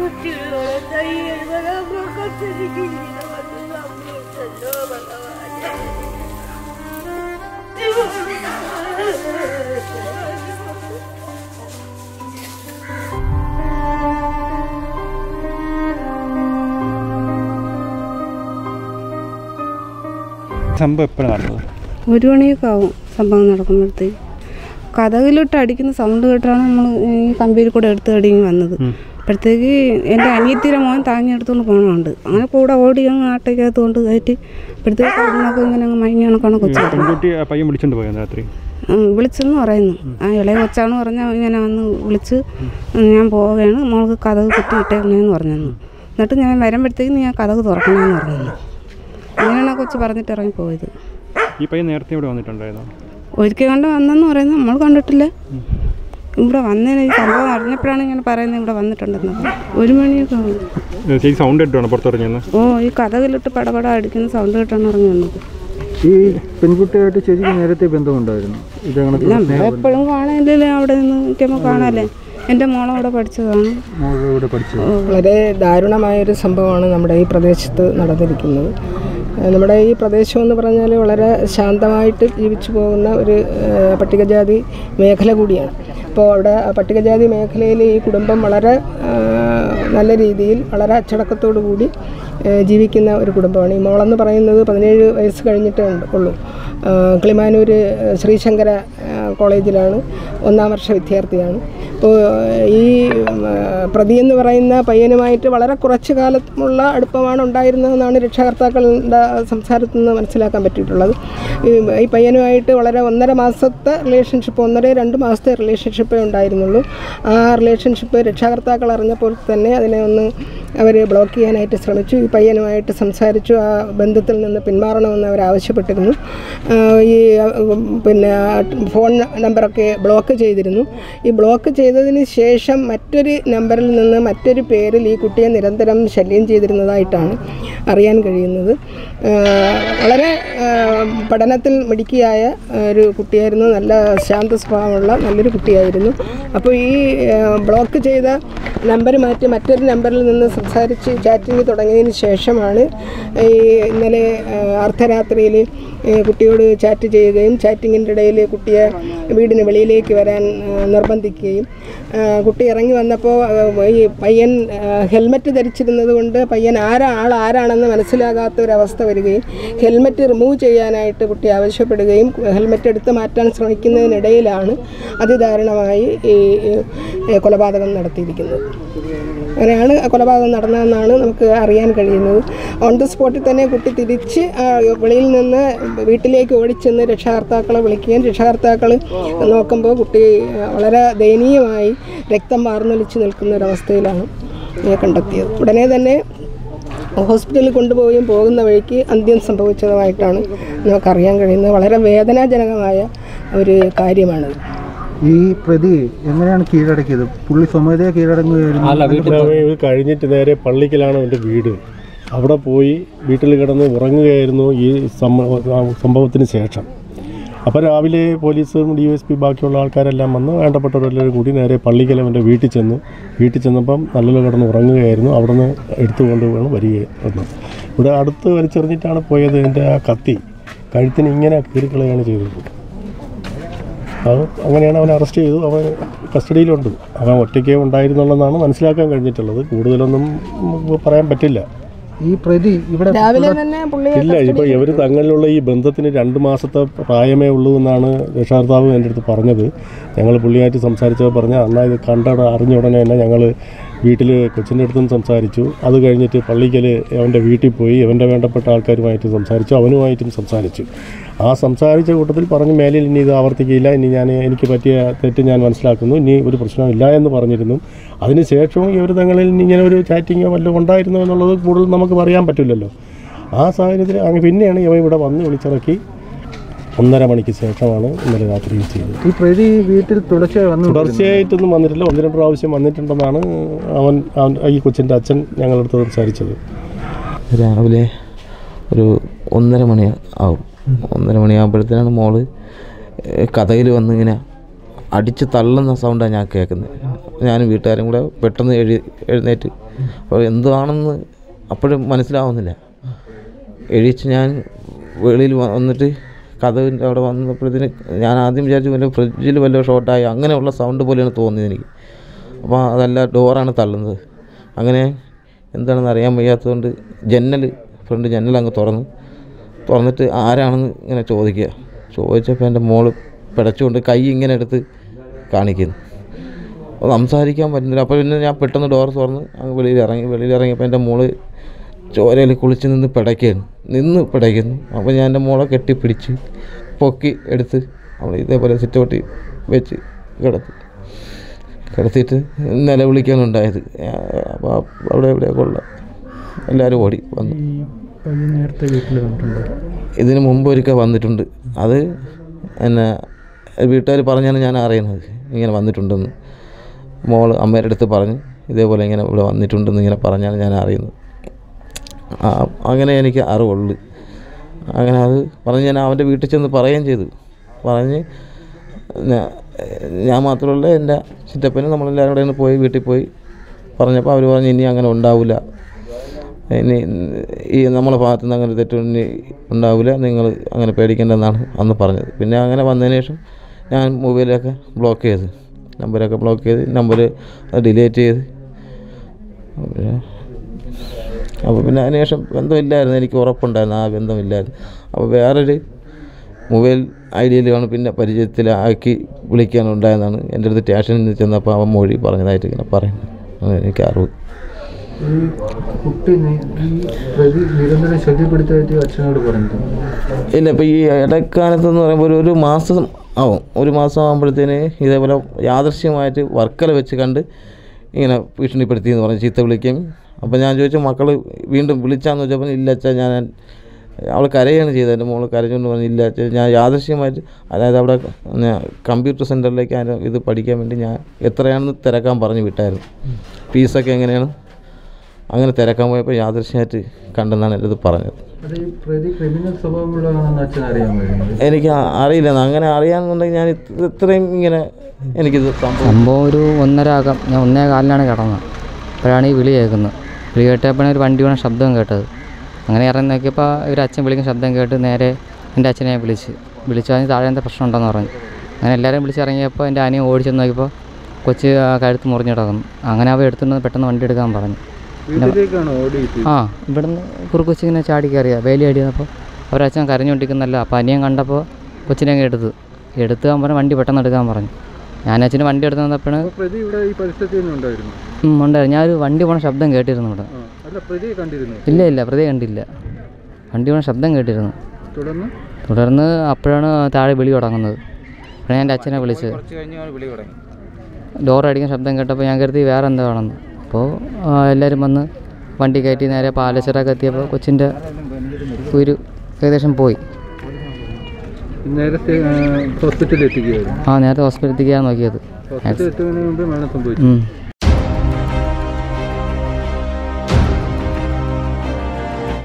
കുട്ടികളെ സംഭവം എപ്പോഴാണ് നടന്നത് ഒരു മണിയൊക്കെ ആവും സംഭവം നടക്കുമ്പോഴത്തേക്ക് കഥകിലിട്ട് അടിക്കുന്ന സൗണ്ട് കേട്ടാണ് നമ്മൾ ഈ കമ്പിയിൽ കൂടെ എടുത്ത് അടിങ്ങി വന്നത് അപ്പോഴത്തേക്ക് എൻ്റെ അനിയത്തിയുടെ മോൻ താങ്ങിയെടുത്തുകൊണ്ട് പോകണമുണ്ട് അങ്ങനെ കൂടെ ഓടി അങ്ങ് ആട്ടയ്ക്കകത്ത് കൊണ്ട് കയറ്റി അപ്പോഴത്തേക്ക് അതിനൊക്കെ ഇങ്ങനെ അങ്ങ് മയങ്ങിയാണ് കൊച്ചു പെൺകുട്ടി ആ പയ്യൻ വിളിച്ചോണ്ട് പോയത് രാത്രി വിളിച്ചെന്ന് പറയുന്നു ആ ഇളയ കൊച്ചാണ് പറഞ്ഞ ഇങ്ങനെ വന്ന് വിളിച്ച് ഞാൻ പോവുകയാണ് മോൾക്ക് കഥക് കുത്തിയിട്ടേക്കണേന്ന് പറഞ്ഞു എന്നിട്ട് ഞാൻ വരുമ്പോഴത്തേക്ക് നീ ആ കഥക് തുറക്കണമെന്ന് പറഞ്ഞു അങ്ങനെയാണ് ആ കൊച്ച് പറഞ്ഞിട്ട് ഇറങ്ങി പോയത് ഈ പയ്യൻ നേരത്തെ ഇവിടെ വന്നിട്ടുണ്ടായിരുന്നു ഒരിക്കൽ കണ്ട് വന്നെന്ന് പറയുന്നത് നമ്മൾ കണ്ടിട്ടില്ല ഇവിടെ വന്നതിന് ഈ സംഭവം അറിഞ്ഞപ്പോഴാണ് ഇങ്ങനെ പറയുന്നത് ഇവിടെ വന്നിട്ടുണ്ടെന്ന് ഒരു മണിയൊക്കെ ആവും ചേച്ചി സൗണ്ട് ഇട്ടാണ് പുറത്തിറങ്ങിയെന്ന് ഓ ഈ കഥകിലിട്ട് പടപട അടിക്കുന്ന സൗണ്ട് കേട്ടാണ് ഇറങ്ങി വന്നത് ഈ പെൺകുട്ടിയായിട്ട് ചേച്ചിക്ക് നേരത്തെ ബന്ധമുണ്ടായിരുന്നു ഇത് കണക്ക് നമ്മളെപ്പോഴും കാണാനില്ലല്ലേ അവിടെ നിന്ന് നിൽക്കുമ്പോൾ കാണാല്ലേ എൻ്റെ മോളെ അവിടെ പഠിച്ചതാണ് മോളുടെ കൂടെ പഠിച്ചത് വളരെ ദാരുണമായൊരു സംഭവമാണ് നമ്മുടെ ഈ പ്രദേശത്ത് നടന്നിരിക്കുന്നത് ഏഹ് നമ്മുടെ ഈ പ്രദേശം എന്ന് പറഞ്ഞാൽ വളരെ ശാന്തമായിട്ട് ജീവിച്ചു പോകുന്ന ഒരു ഏഹ് പട്ടികജാതി മേഖല കൂടിയാണ് അപ്പോൾ അവിടെ ആ പട്ടികജാതി മേഖലയിൽ ഈ കുടുംബം വളരെ ഏഹ് നല്ല രീതിയിൽ വളരെ അച്ചടക്കത്തോടു കൂടി ഏഹ് ജീവിക്കുന്ന ഒരു കുടുംബമാണ് ഈ മോളെന്ന് പറയുന്നത് പതിനേഴ് വയസ്സ് കഴിഞ്ഞിട്ടേ ഉണ്ട് ഉള്ളൂ ഏഹ് കിളിമാനൂർ ശ്രീശങ്കര ഏഹ് കോളേജിലാണ് ഒന്നാം വർഷ വിദ്യാർത്ഥിയാണ് അപ്പോൾ ഈ ഉം, പ്രതി എന്ന് പറയുന്ന പയ്യനുമായിട്ട് വളരെ കുറച്ച് കാലമുള്ള അടുപ്പമാണ് ഉണ്ടായിരുന്നതെന്നാണ് രക്ഷകർത്താക്കളുടെ സംസാരത്തിൽ നിന്ന് മനസ്സിലാക്കാൻ പറ്റിയിട്ടുള്ളത് ഈ ഈ പയ്യനുമായിട്ട് വളരെ ഒന്നര മാസത്തെ റിലേഷൻഷിപ്പ് ഒന്നര രണ്ട് മാസത്തെ റിലേഷൻഷിപ്പേ ഉണ്ടായിരുന്നുള്ളൂ ആ റിലേഷൻഷിപ്പ് രക്ഷകർത്താക്കൾ അറിഞ്ഞപ്പോൾ തന്നെ അതിനെ ഒന്ന് അവർ ബ്ലോക്ക് ചെയ്യാനായിട്ട് ശ്രമിച്ചു ഈ പയ്യനുമായിട്ട് സംസാരിച്ചു ആ ബന്ധത്തിൽ നിന്ന് പിന്മാറണമെന്ന് അവർ ആവശ്യപ്പെട്ടിരുന്നു ആ, ഈ ഉം, പിന്നെ ഫോൺ നമ്പറൊക്കെ ബ്ലോക്ക് ചെയ്തിരുന്നു ഈ ബ്ലോക്ക് ചെയ്തതിന് ശേഷം മറ്റൊരു നമ്പറിൽ നിന്ന് മറ്റൊരു പേരിൽ ഈ കുട്ടിയെ നിരന്തരം ശല്യം ചെയ്തിരുന്നതായിട്ടാണ് അറിയാൻ കഴിയുന്നത് ആ, വളരെ ആ, പഠനത്തിൽ മിടുക്കിയായ ഒരു കുട്ടിയായിരുന്നു നല്ല ശാന്ത സ്വഭാവമുള്ള നല്ലൊരു കുട്ടിയായിരുന്നു അപ്പോൾ ഈ ആ, ബ്ലോക്ക് ചെയ്ത നമ്പർ മാറ്റി മറ്റൊരു നമ്പറിൽ നിന്ന് സംസാരിച്ച് ചാറ്റിംഗ് തുടങ്ങിയതിന് ശേഷമാണ് ഈ ഇന്നലെ ആ, അർദ്ധരാത്രിയിൽ ഈ കുട്ടിയോട് ചാറ്റ് ചെയ്യുകയും ചാറ്റിങ്ങിൻ്റെ ഇടയിൽ കുട്ടിയെ വീടിന് വെളിയിലേക്ക് വരാൻ ആ, നിർബന്ധിക്കുകയും ആ, കുട്ടി ഇറങ്ങി വന്നപ്പോൾ ആ, ഈ പയ്യൻ ആ, ഹെൽമറ്റ് ധരിച്ചിരുന്നത് കൊണ്ട് പയ്യൻ ആരാ ആൾ ആരാണെന്ന് മനസ്സിലാകാത്ത ഒരു വരികയും ഹെൽമറ്റ് റിമൂവ് ചെയ്യാനായിട്ട് കുട്ടി ആവശ്യപ്പെടുകയും ഹെൽമറ്റ് എടുത്ത് മാറ്റാൻ ശ്രമിക്കുന്നതിനിടയിലാണ് അതിദാരുണമായി ഈ ഈ കൊലപാതകം നടത്തിയിരിക്കുന്നത് അങ്ങനെയാണ് ആ കൊലപാതകം നടന്നതെന്നാണ് നമുക്ക് അറിയാൻ കഴിയുന്നത് ഓൺ ദി സ്പോട്ടിൽ തന്നെ കുട്ടി തിരിച്ച് ആ, വെളിയിൽ നിന്ന് വീട്ടിലേക്ക് ഓടിച്ചെന്ന് രക്ഷകർത്താക്കളെ വിളിക്കുകയും രക്ഷകർത്താക്കൾ നോക്കുമ്പോൾ കുട്ടി ആ, വളരെ ദയനീയമായി രക്തം വാർന്നൊലിച്ച് നിൽക്കുന്ന ഒരവസ്ഥയിലാണ് ഇതിനെ കണ്ടെത്തിയത് ഉടനെ തന്നെ ഹോസ്പിറ്റലിൽ കൊണ്ടുപോവുകയും പോകുന്ന വഴിക്ക് അന്ത്യം സംഭവിച്ചതുമായിട്ടാണ് നമുക്കറിയാൻ കഴിയുന്നത് വളരെ വേദനാജനകമായ ഒരു കാര്യമാണത് ഈ പ്രതി എങ്ങനെയാണ് കീഴടക്കിയത് പുള്ളി സ്വമേധയാ കീഴടങ്ങുകയായിരുന്നു അല്ല വീട്ടിൽ ഇത് കഴിഞ്ഞിട്ട് നേരെ പള്ളിക്കലാണ് എൻ്റെ വീട് അവിടെ പോയി വീട്ടിൽ കിടന്ന് ഉറങ്ങുകയായിരുന്നു ഈ സംഭ- ആ സംഭവത്തിന് ശേഷം അപ്പോൾ രാവിലെ പോലീസും ഡി എസ് പി ബാക്കിയുള്ള ആൾക്കാരെല്ലാം വന്ന് വേണ്ടപ്പെട്ടവരെല്ലാവരും കൂടി നേരെ പള്ളിക്കൽ അവൻ്റെ വീട്ടിൽ ചെന്നു വീട്ടിൽ ചെന്നപ്പം നല്ലപോലെ കിടന്ന് ഉറങ്ങുകയായിരുന്നു അവിടെ നിന്ന് എടുത്തുകൊണ്ട് വേണം വരികയായിരുന്നു ഇവിടെ അടുത്ത് വലിച്ചെറിഞ്ഞിട്ടാണ് പോയത് എൻ്റെ ആ കത്തി കഴുത്തിന് ഇങ്ങനെ കീറിക്കളയാണ് ചെയ്തത് അത് അങ്ങനെയാണ് അവനെ അറസ്റ്റ് ചെയ്തു അവൻ കസ്റ്റഡിയിലുണ്ട് അവൻ ഒറ്റയ്ക്കേ ഉണ്ടായിരുന്നുള്ളതാണ് മനസ്സിലാക്കാൻ കഴിഞ്ഞിട്ടുള്ളത് കൂടുതലൊന്നും നമുക്ക് പറയാൻ പറ്റില്ല ഈ പ്രതി ഇവിടെ രാവിലെ തന്നെ പുള്ളി ഇല്ല ഇപ്പോൾ ഇവർ തങ്ങളിലുള്ള ഈ ബന്ധത്തിന് രണ്ട് മാസത്തെ പ്രായമേ ഉള്ളൂ എന്നാണ് രക്ഷാകർത്താവ് എൻ്റെ അടുത്ത് പറഞ്ഞത് ഞങ്ങൾ പുള്ളിയായിട്ട് സംസാരിച്ചപ്പോൾ പറഞ്ഞാൽ അന്നാ ഇത് കണ്ട അറിഞ്ഞ ഉടനെ തന്നെ ഞങ്ങൾ വീട്ടിൽ കൊച്ചിൻ്റെ അടുത്തും സംസാരിച്ചു അത് കഴിഞ്ഞിട്ട് പള്ളിക്കൽ അവൻ്റെ വീട്ടിൽ പോയി അവൻ്റെ വേണ്ടപ്പെട്ട ആൾക്കാരുമായിട്ട് സംസാരിച്ചു അവനുമായിട്ടും സംസാരിച്ചു ആ സംസാരിച്ച കൂട്ടത്തിൽ പറഞ്ഞു മേലിൽ ഇനി ഇത് ആവർത്തിക്കില്ല ഇനി ഞാൻ എനിക്ക് പറ്റിയ തെറ്റ് ഞാൻ മനസ്സിലാക്കുന്നു ഇനി ഒരു പ്രശ്നമില്ല എന്ന് പറഞ്ഞിരുന്നു അതിന് ശേഷവും ഇവർ തങ്ങളിൽ ഇങ്ങനെ ഒരു ചാറ്റിങ്ങോ വല്ലതും ഉണ്ടായിരുന്നു എന്നുള്ളത് കൂടുതൽ നമുക്ക് പറയാൻ പറ്റില്ലല്ലോ ആ സാഹചര്യത്തിൽ അങ്ങ് പിന്നെയാണ് ഇവ ഇവിടെ വന്ന് വിളിച്ചിറക്കി ഒന്നര മണിക്ക് ശേഷമാണ് ഇന്നലെ രാത്രി ചെയ്തത് ഈ പ്രതി വീട്ടിൽ തുടർച്ചയായി വന്നു തുടർച്ചയായിട്ടൊന്നും വന്നിട്ടില്ല ഒന്ന് രണ്ട് പ്രാവശ്യം വന്നിട്ടുണ്ടെന്നാണ് അവൻ അവൻ ഈ കൊച്ചിൻ്റെ അച്ഛൻ ഞങ്ങളടുത്ത് സംസാരിച്ചത് രാവിലെ ഒരു ഒന്നര മണി ആവും ഒന്നര മണിയാകുമ്പോഴത്തേനാണ് മോള് കഥയിൽ വന്നിങ്ങനെ അടിച്ച് തള്ളുന്ന സൗണ്ടാണ് ഞാൻ കേൾക്കുന്നത് ഞാനും വീട്ടുകാരും കൂടെ പെട്ടെന്ന് എഴി എഴുന്നേറ്റ് അപ്പോൾ എന്താണെന്ന് അപ്പോഴും മനസ്സിലാവുന്നില്ല എഴുതിച്ച് ഞാൻ വെളിയിൽ വന്നിട്ട് കഥവിൻ്റെ അവിടെ വന്നപ്പോഴത്തേന് ഞാൻ ആദ്യം വിചാരിച്ചു വല്ല ഫ്രിഡ്ജിൽ വല്ല ഷോർട്ടായി അങ്ങനെയുള്ള സൗണ്ട് പോലെയാണ് തോന്നിയത് എനിക്ക് അപ്പോൾ അതല്ല ഡോറാണ് തള്ളുന്നത് അങ്ങനെ എന്താണെന്ന് അറിയാൻ വയ്യാത്തതുകൊണ്ട് ജന്നൽ ഫ്രണ്ട് ജന്നൽ അങ്ങ് തുറന്നു തുറന്നിട്ട് ആരാണെന്ന് ഇങ്ങനെ ചോദിക്കുക ചോദിച്ചപ്പോൾ എൻ്റെ മോള് പിടച്ചുകൊണ്ട് കൈ ഇങ്ങനെ എടുത്ത് കാണിക്കുന്നു അപ്പോൾ സംസാരിക്കാൻ പറ്റുന്നില്ല അപ്പോൾ പിന്നെ ഞാൻ പെട്ടെന്ന് ഡോർ തുറന്ന് അങ്ങ് വെളിയിൽ ഇറങ്ങി വെളിയിൽ ഇറങ്ങിയപ്പോൾ എൻ്റെ മോള് ചോരയിൽ കുളിച്ച് നിന്ന് പിടയ്ക്കുകയാണ് നിന്ന് പിടയ്ക്കുന്നു അപ്പോൾ ഞാൻ എൻ്റെ മോളെ കെട്ടിപ്പിടിച്ച് പൊക്കി എടുത്ത് അവൾ ഇതേപോലെ സിറ്റൗട്ടി വെച്ച് കിടത്തി കിടത്തിയിട്ട് നിലവിളിക്കാനുണ്ടായത് അപ്പോൾ അവിടെ ഇവിടെ കൊള്ള എല്ലാവരും ഓടി വന്നു ഈ പയ്യൻ നേരത്തെ വീട്ടിൽ വന്നിട്ടുണ്ടോ ഇതിന് മുമ്പ് ഒരിക്കൽ വന്നിട്ടുണ്ട് അത് എന്നെ വീട്ടുകാർ പറഞ്ഞാണ് ഞാൻ അറിയുന്നത് ഇങ്ങനെ വന്നിട്ടുണ്ടെന്ന് മോൾ അമ്മയുടെ അടുത്ത് പറഞ്ഞ് ഇതേപോലെ ഇങ്ങനെ ഇവിടെ വന്നിട്ടുണ്ടെന്ന് ഇങ്ങനെ പറഞ്ഞാണ് ഞാൻ അറിയുന്നത് ആ, അങ്ങനെ എനിക്ക് അറിവുള്ളു അങ്ങനെ അത് പറഞ്ഞ് ഞാൻ അവൻ്റെ വീട്ടിൽ ചെന്ന് പറയുകയും ചെയ്തു പറഞ്ഞ് ഞാ- ഞാൻ മാത്രമല്ല എൻ്റെ ചിറ്റപ്പനും നമ്മളെല്ലാവരും കൂടെ ഒന്ന് പോയി വീട്ടിൽ പോയി പറഞ്ഞപ്പോൾ അവർ പറഞ്ഞു ഇനി അങ്ങനെ ഉണ്ടാവില്ല ഇനി ഈ നമ്മളെ ഭാഗത്തു നിന്ന് അങ്ങനെ തെറ്റ് ഇനി ഉണ്ടാവില്ല നിങ്ങൾ അങ്ങനെ പേടിക്കേണ്ടെന്നാണ് അന്ന് പറഞ്ഞത് പിന്നെ അങ്ങനെ വന്നതിന് ശേഷം ഞാൻ മൊബൈലൊക്കെ ബ്ലോക്ക് ചെയ്ത് നമ്പരൊക്കെ ബ്ലോക്ക് ചെയ്ത് നമ്പർ ഡിലീറ്റ് ചെയ്ത് പിന്നെ അപ്പോൾ പിന്നെ അതിനുശേഷം ബന്ധമില്ലായിരുന്നു എനിക്ക് ഉറപ്പുണ്ടായിരുന്നു ആ ബന്ധമില്ലായിരുന്നു അപ്പോൾ വേറൊരു മൊബൈൽ ഐഡിയയിലാണ് പിന്നെ പരിചയത്തിലാക്കി വിളിക്കാനുണ്ടായതാണ് എൻ്റെ അടുത്ത് സ്റ്റേഷനിൽ നിന്ന് ചെന്നപ്പോൾ അവൻ മൊഴി പറഞ്ഞതായിട്ട് ഇങ്ങനെ പറയുന്നത് അങ്ങനെ എനിക്ക് അറിവ് ഈ കുട്ടി നി- ഈ പ്രതി നിരന്തരം ശല്യപ്പെടുത്തായിട്ട് അച്ഛനോട് പറഞ്ഞിട്ടുണ്ട് ഇല്ല ഇപ്പോൾ ഈ ഇടക്കാലത്ത് എന്ന് പറയുമ്പോൾ ഒരു ഒരു മാസം ആവും ഒരു മാസം ആകുമ്പോഴത്തേന് ഇതേപോലെ യാദൃശ്യമായിട്ട് വർക്കല വെച്ച് കണ്ട് ഇങ്ങനെ ഭീഷണിപ്പെടുത്തി എന്ന് പറഞ്ഞ് ചീത്ത വിളിക്കും അപ്പോൾ ഞാൻ ചോദിച്ചു മക്കൾ വീണ്ടും വിളിച്ചാന്ന് വെച്ചപ്പോൾ ഇല്ല അച്ഛാ ഞാൻ അവൾ കരയാണ് ചെയ്തത് എൻ്റെ മോൾ കരഞ്ഞുകൊണ്ട് പറഞ്ഞു ഇല്ല അച്ഛാ ഞാൻ യാദൃശ്യമായിട്ട് അതായത് അവിടെ ഞാൻ കമ്പ്യൂട്ടർ സെൻറ്ററിലേക്ക് അതിന് ഇത് പഠിക്കാൻ വേണ്ടി ഞാൻ എത്രയാണെന്ന് തിരക്കാൻ പറഞ്ഞു വിട്ടായിരുന്നു ഫീസൊക്കെ എങ്ങനെയാണ് അങ്ങനെ തിരക്കാൻ പോയപ്പോൾ യാദൃശ്യമായിട്ട് കണ്ടെന്നാണ് എൻ്റെ ഇത് പറഞ്ഞത് അത് ഈ പ്രതി ക്രിമിനൽ സ്വഭാവമുള്ളതാണെന്ന് അച്ഛൻ അറിയാൻ കഴിയുന്നത് എനിക്ക് അ- അറിയില്ല അങ്ങനെ അറിയാമെന്നുണ്ടെങ്കിൽ ഞാൻ ഇത് ഇത്രയും ഇങ്ങനെ എനിക്കിത് സംഭവം സംഭവം ഒരു ഒന്നര ആകാം ഞാൻ ഒന്നേ കാലിലാണ് കിടന്നത് അപ്പോഴാണ് ഈ വിളി കേൾക്കുന്നത് വിളി കേട്ടപ്പോഴാണ് ഒരു വണ്ടി വീണ ശബ്ദം കേട്ടത് അങ്ങനെ ഇറങ്ങി നോക്കിയപ്പോൾ ഒരു അച്ഛൻ വിളിക്കുന്ന ശബ്ദം കേട്ട് നേരെ എൻ്റെ അച്ഛനെ ഞാൻ വിളിച്ച് വിളിച്ചു പറഞ്ഞ് താഴെ എന്താ പ്രശ്നം ഉണ്ടെന്ന് പറഞ്ഞു അങ്ങനെ എല്ലാവരും വിളിച്ചിറങ്ങിയപ്പോൾ എൻ്റെ അനിയൻ ഓടിച്ചു നോക്കിയപ്പോൾ കൊച്ച് ആ കഴുത്ത് മുറിഞ്ഞ് കിടക്കുന്നു അങ്ങനെ അവ എടുത്തുകൊണ്ട് പെട്ടെന്ന് വണ്ടി എടുക്കാൻ പറഞ്ഞു വീട്ടിലേക്കാണോ ഓടിയിട്ട് ആ ഇവിടുന്ന് കുറുക്കൊച്ച് ഇങ്ങനെ ചാടി കയറിയ വേലി അടി വന്നപ്പോൾ അവരച്ഛൻ കരഞ്ഞുകൊണ്ടിരിക്കുന്നല്ലോ അപ്പോൾ അനിയൻ കണ്ടപ്പോൾ കൊച്ചിനെ അങ്ങ് എടുത്തു എടുക്കാൻ പറഞ്ഞ് വണ്ടി പെട്ടെന്ന് എടുക്കാൻ പറഞ്ഞു ഞാൻ അച്ഛന് വണ്ടി എടുത്ത് വന്നപ്പോഴാണ് പ്രതി ഇവിടെ ഈ പരിസരത്ത് തന്നെ ഉണ്ടായിരുന്നു ഉം, ഉണ്ടായിരുന്നു ഞാനൊരു വണ്ടി പോണ ശബ്ദം കേട്ടിരുന്നു ഇവിടെ ആ അല്ല പ്രതിയെ കണ്ടിരുന്നു ഇല്ല ഇല്ല പ്രതി കണ്ടില്ല വണ്ടി പോണ ശബ്ദം കേട്ടിരുന്നു തുടർന്ന് തുടർന്ന് അപ്പോഴാണ് താഴെ വിളി തുടങ്ങുന്നത് അപ്പോഴാണ് എൻ്റെ അച്ഛനെ വിളിച്ചത് ഡോർ അടിക്കുന്ന ശബ്ദം കേട്ടപ്പോൾ ഞാൻ കരുതി വേറെ എന്താ വേണമെന്ന് അപ്പോൾ എല്ലാവരും വന്ന് വണ്ടി കയറ്റി നേരെ പാലച്ചിറൊക്കെ എത്തിയപ്പോൾ കൊച്ചിൻ്റെ കുരു ഏകദേശം പോയി നേരത്തെ ഹോസ്പിറ്റലിൽ എത്തിക്കുകയായിരുന്നു ആ നേരത്തെ ഹോസ്പിറ്റലിൽ എത്തിക്കാൻ നോക്കിയത് ഹോസ്പിറ്റലിൽ എത്തുന്നതിന് മുമ്പ് മരണം സംഭവിച്ചു ഉം.